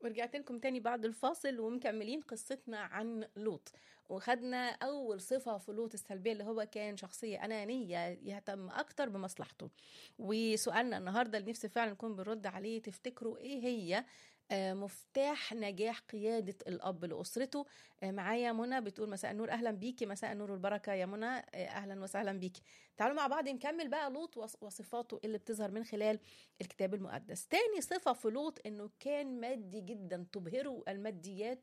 ورجعت لكم تاني بعد الفاصل ومكملين قصتنا عن لوط وخدنا أول صفة في لوط السلبية اللي هو كان شخصية أنانية يهتم أكتر بمصلحته وسؤالنا النهاردة اللي نفسي فعلا نكون بنرد عليه تفتكروا إيه هي آه، مفتاح نجاح قيادة الأب لأسرته آه، معايا منى بتقول مساء النور أهلا بيكي مساء النور والبركة يا منى آه، أهلا وسهلا بيكي تعالوا مع بعض نكمل بقى لوط وص- وصفاته اللي بتظهر من خلال الكتاب المقدس تاني صفة في لوط إنه كان مادي جدا تبهره الماديات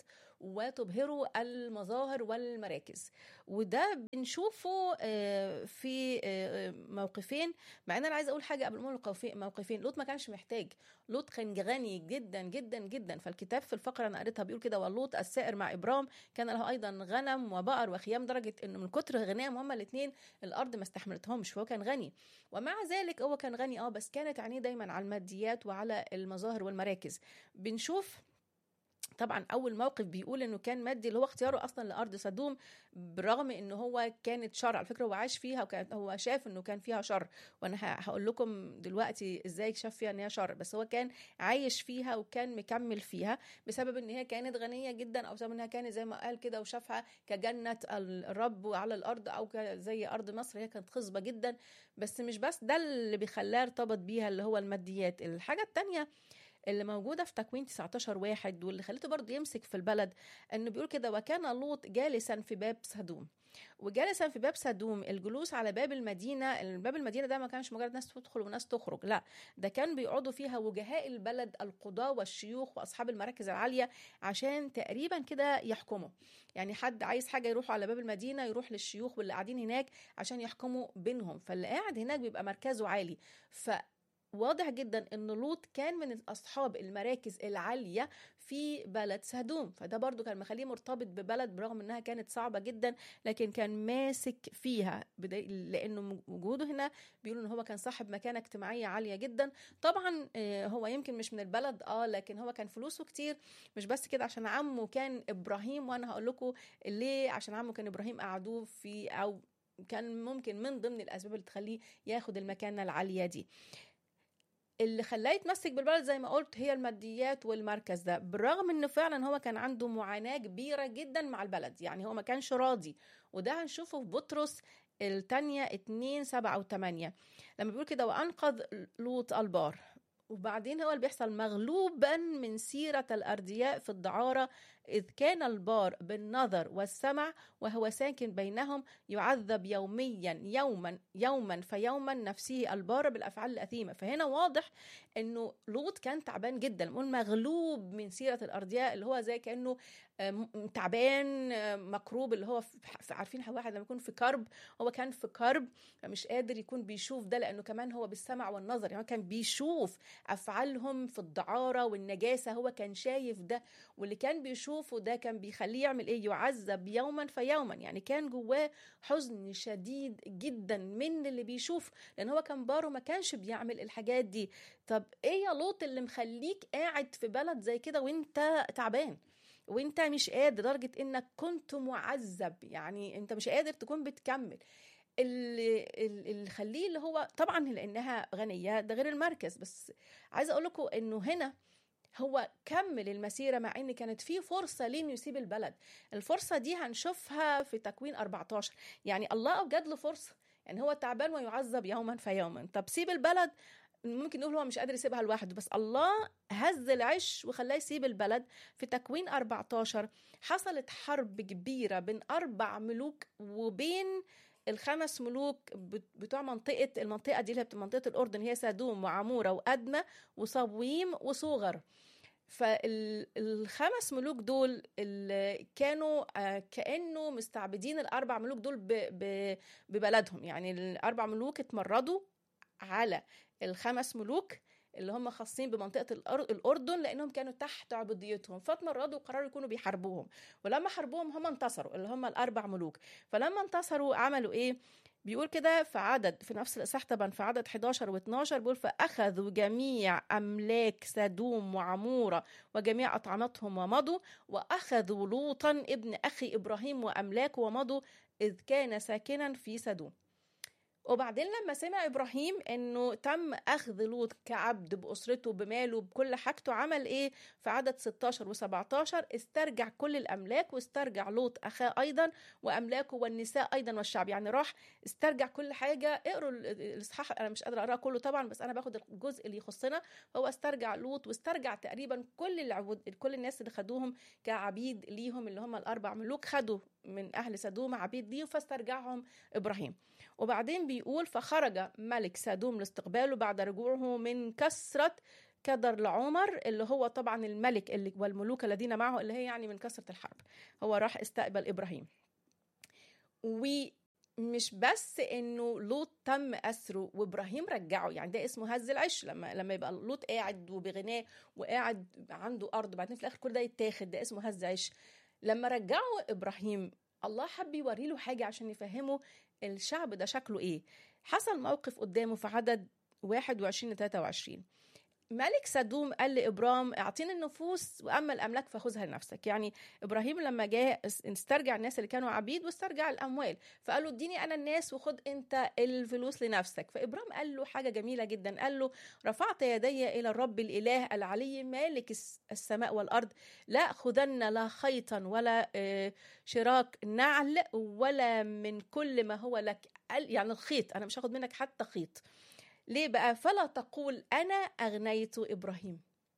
وتبهره المظاهر والمراكز وده بنشوفه آه، في آه، موقفين مع ان انا عايزه اقول حاجه قبل ما اقول القوفي- موقفين لوط ما كانش محتاج لوط كان غني جدا جدا جدا فالكتاب في الفقره انا قريتها بيقول كده ولوط السائر مع ابرام كان له ايضا غنم وبقر وخيام درجه انه من كتر غناهم هما الاثنين الارض ما استحملتهمش فهو كان غني ومع ذلك هو كان غني اه بس كانت عينيه دايما على الماديات وعلى المظاهر والمراكز بنشوف طبعا اول موقف بيقول انه كان مادي اللي هو اختياره اصلا لارض سدوم برغم ان هو كانت شر على فكره هو عاش فيها وكان هو شاف انه كان فيها شر وانا ه- هقول لكم دلوقتي ازاي شاف فيها ان هي شر بس هو كان عايش فيها وكان مكمل فيها بسبب ان هي كانت غنيه جدا او بسبب انها كانت زي ما قال كده وشافها كجنه الرب على الارض او ك- زي ارض مصر هي كانت خصبه جدا بس مش بس ده اللي بيخلاه ارتبط بيها اللي هو الماديات الحاجه التانيه اللي موجودة في تكوين 19 واحد واللي خليته برضه يمسك في البلد انه بيقول كده وكان لوط جالسا في باب سدوم وجالسا في باب سدوم الجلوس على باب المدينة باب المدينة ده ما كانش مجرد ناس تدخل وناس تخرج لا ده كان بيقعدوا فيها وجهاء البلد القضاة والشيوخ وأصحاب المراكز العالية عشان تقريبا كده يحكموا يعني حد عايز حاجة يروحوا على باب المدينة يروح للشيوخ واللي قاعدين هناك عشان يحكموا بينهم فاللي قاعد هناك بيبقى مركزه عالي ف واضح جدا ان لوط كان من اصحاب المراكز العاليه في بلد سدوم فده برضو كان مخليه مرتبط ببلد برغم انها كانت صعبه جدا لكن كان ماسك فيها بدا- لانه وجوده هنا بيقولوا ان هو كان صاحب مكانه اجتماعيه عاليه جدا طبعا آه، هو يمكن مش من البلد اه لكن هو كان فلوسه كتير مش بس كده عشان عمه كان ابراهيم وانا هقول لكم ليه عشان عمه كان ابراهيم قعدوه في او كان ممكن من ضمن الاسباب اللي تخليه ياخد المكانه العاليه دي اللي خلاه يتمسك بالبلد زي ما قلت هي الماديات والمركز ده بالرغم انه فعلا هو كان عنده معاناة كبيرة جدا مع البلد يعني هو ما كانش راضي وده هنشوفه في بطرس التانية اتنين سبعة وتمانية لما بيقول كده وأنقذ لوط البار وبعدين هو اللي بيحصل مغلوبا من سيرة الأردياء في الدعارة إذ كان البار بالنظر والسمع وهو ساكن بينهم يعذب يوميا يوما يوما فيوما نفسه البار بالأفعال الأثيمة فهنا واضح انه لوط كان تعبان جدا نقول مغلوب من سيره الارضياء اللي هو زي كانه آم، تعبان آم، مكروب اللي هو في في- عارفين واحد لما يكون في كرب هو كان في كرب فمش قادر يكون بيشوف ده لانه كمان هو بالسمع والنظر يعني هو كان بيشوف افعالهم في الدعاره والنجاسه هو كان شايف ده واللي كان بيشوفه ده كان بيخليه يعمل ايه يعذب يوما فيوما يعني كان جواه حزن شديد جدا من اللي بيشوف لان هو كان باره ما كانش بيعمل الحاجات دي طب ايه يا لوط اللي مخليك قاعد في بلد زي كده وانت تعبان وانت مش قادر لدرجه انك كنت معذب يعني انت مش قادر تكون بتكمل اللي اللي خليه اللي هو طبعا لانها غنيه ده غير المركز بس عايزه اقول لكم انه هنا هو كمل المسيره مع ان كانت في فرصه ليه انه يسيب البلد الفرصه دي هنشوفها في تكوين 14 يعني الله اوجد له فرصه يعني هو تعبان ويعذب يوما فيوما طب سيب البلد ممكن نقول هو مش قادر يسيبها لوحده بس الله هز العش وخلاه يسيب البلد في تكوين 14 حصلت حرب كبيرة بين أربع ملوك وبين الخمس ملوك بت- بتوع منطقة المنطقة دي اللي هي بتبقى منطقة الأردن هي سدوم وعمورة وأدمة وصويم وصوغر فالخمس ملوك دول اللي كانوا آه، كانه مستعبدين الاربع ملوك دول ب- ب- ببلدهم يعني الاربع ملوك اتمردوا على الخمس ملوك اللي هم خاصين بمنطقه الأر- الاردن لانهم كانوا تحت عبوديتهم فاتمردوا وقرروا يكونوا بيحاربوهم ولما حاربوهم هم انتصروا اللي هم الاربع ملوك فلما انتصروا عملوا ايه بيقول كده في عدد في نفس الاصحاح طبعا في عدد 11 و12 بيقول فاخذوا جميع املاك سدوم وعموره وجميع اطعمتهم ومضوا واخذوا لوطا ابن اخي ابراهيم واملاكه ومضوا اذ كان ساكنا في سدوم وبعدين لما سمع ابراهيم انه تم اخذ لوط كعبد باسرته بماله بكل حاجته عمل ايه في عدد 16 و17 استرجع كل الاملاك واسترجع لوط اخاه ايضا واملاكه والنساء ايضا والشعب يعني راح استرجع كل حاجه اقروا الاصحاح انا مش قادره اقراه كله طبعا بس انا باخد الجزء اللي يخصنا هو استرجع لوط واسترجع تقريبا كل العبود كل الناس اللي خدوهم كعبيد ليهم اللي هم الاربع ملوك خدوا من اهل سدوم عبيد ليه فاسترجعهم ابراهيم وبعدين بيقول فخرج ملك سدوم لاستقباله بعد رجوعه من كثره كدر لعمر اللي هو طبعا الملك اللي والملوك الذين معه اللي هي يعني من كثره الحرب هو راح استقبل ابراهيم ومش بس انه لوط تم اسره وابراهيم رجعه يعني ده اسمه هز العش لما لما يبقى لوط قاعد وبغناه وقاعد عنده ارض بعدين في الاخر كل ده يتاخد ده اسمه هز عش لما رجعه ابراهيم الله حب يوري له حاجه عشان يفهمه الشعب ده شكله ايه حصل موقف قدامه في عدد 21 ل 23 ملك سدوم قال لابرام اعطيني النفوس واما الاملاك فخذها لنفسك يعني ابراهيم لما جاء استرجع الناس اللي كانوا عبيد واسترجع الاموال فقال له اديني انا الناس وخد انت الفلوس لنفسك فابرام قال له حاجه جميله جدا قال له رفعت يدي الى الرب الاله العلي مالك السماء والارض لا اخذن لا خيطا ولا شراك نعل ولا من كل ما هو لك يعني الخيط انا مش هاخد منك حتى خيط ليه بقى فلا تقول انا اغنيت ابراهيم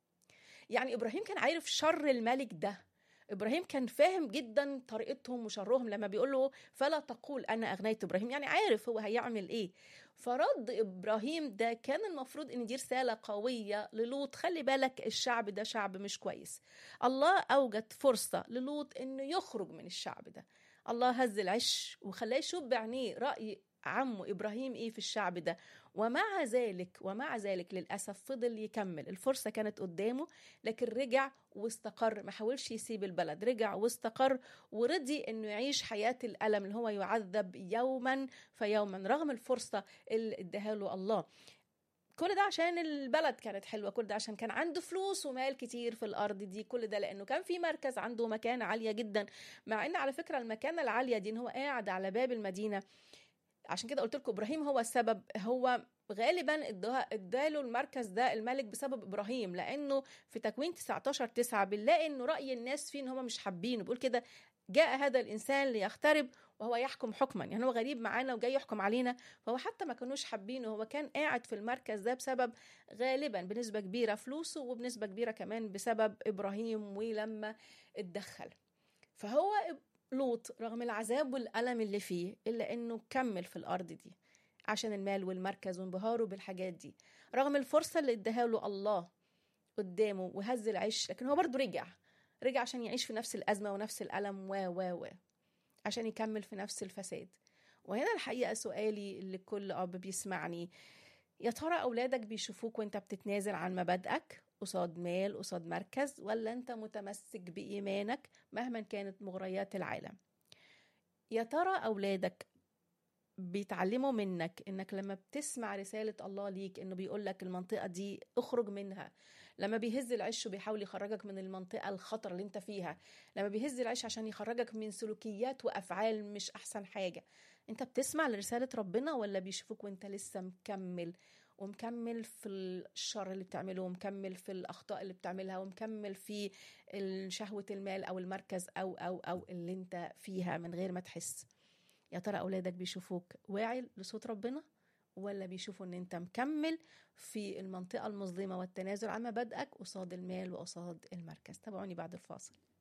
يعني ابراهيم كان عارف شر الملك ده ابراهيم كان فاهم جدا طريقتهم وشرهم لما بيقول له فلا تقول انا اغنيت ابراهيم يعني عارف هو هيعمل ايه فرد ابراهيم ده كان المفروض ان دي رساله قويه للوط خلي بالك الشعب ده شعب مش كويس الله اوجد فرصه للوط انه يخرج من الشعب ده الله هز العش وخلاه يشوف بعينيه راي عمه ابراهيم ايه في الشعب ده ومع ذلك ومع ذلك للاسف فضل يكمل الفرصه كانت قدامه لكن رجع واستقر ما حاولش يسيب البلد رجع واستقر ورضي انه يعيش حياه الالم اللي هو يعذب يوما فيوما رغم الفرصه اللي اداها له الله كل ده عشان البلد كانت حلوه كل ده عشان كان عنده فلوس ومال كتير في الارض دي كل ده لانه كان في مركز عنده مكانه عاليه جدا مع ان على فكره المكانه العاليه دي ان هو قاعد على باب المدينه عشان كده قلت لكم ابراهيم هو السبب هو غالبا اداله المركز ده الملك بسبب ابراهيم لانه في تكوين 19 9 بنلاقي انه راي الناس فيه ان هم مش حابينه بيقول كده جاء هذا الانسان ليخترب وهو يحكم حكما يعني هو غريب معانا وجاي يحكم علينا فهو حتى ما كانوش حابينه هو كان قاعد في المركز ده بسبب غالبا بنسبه كبيره فلوسه وبنسبه كبيره كمان بسبب ابراهيم ولما اتدخل فهو لوط رغم العذاب والألم اللي فيه إلا إنه كمل في الأرض دي عشان المال والمركز وانبهاره بالحاجات دي رغم الفرصة اللي اداها له الله قدامه وهز العيش لكن هو برضه رجع رجع عشان يعيش في نفس الأزمة ونفس الألم و و و عشان يكمل في نفس الفساد وهنا الحقيقة سؤالي لكل أب بيسمعني يا ترى أولادك بيشوفوك وانت بتتنازل عن مبادئك قصاد مال قصاد مركز ولا انت متمسك بإيمانك مهما كانت مغريات العالم يا ترى أولادك بيتعلموا منك انك لما بتسمع رسالة الله ليك انه بيقول لك المنطقة دي اخرج منها لما بيهز العش وبيحاول يخرجك من المنطقة الخطر اللي انت فيها لما بيهز العش عشان يخرجك من سلوكيات وافعال مش احسن حاجة انت بتسمع لرسالة ربنا ولا بيشوفوك وانت لسه مكمل ومكمل في الشر اللي بتعمله ومكمل في الأخطاء اللي بتعملها ومكمل في شهوة المال أو المركز أو أو أو اللي أنت فيها من غير ما تحس يا ترى أولادك بيشوفوك واعي لصوت ربنا ولا بيشوفوا ان انت مكمل في المنطقة المظلمة والتنازل عن مبادئك قصاد المال وقصاد المركز تابعوني بعد الفاصل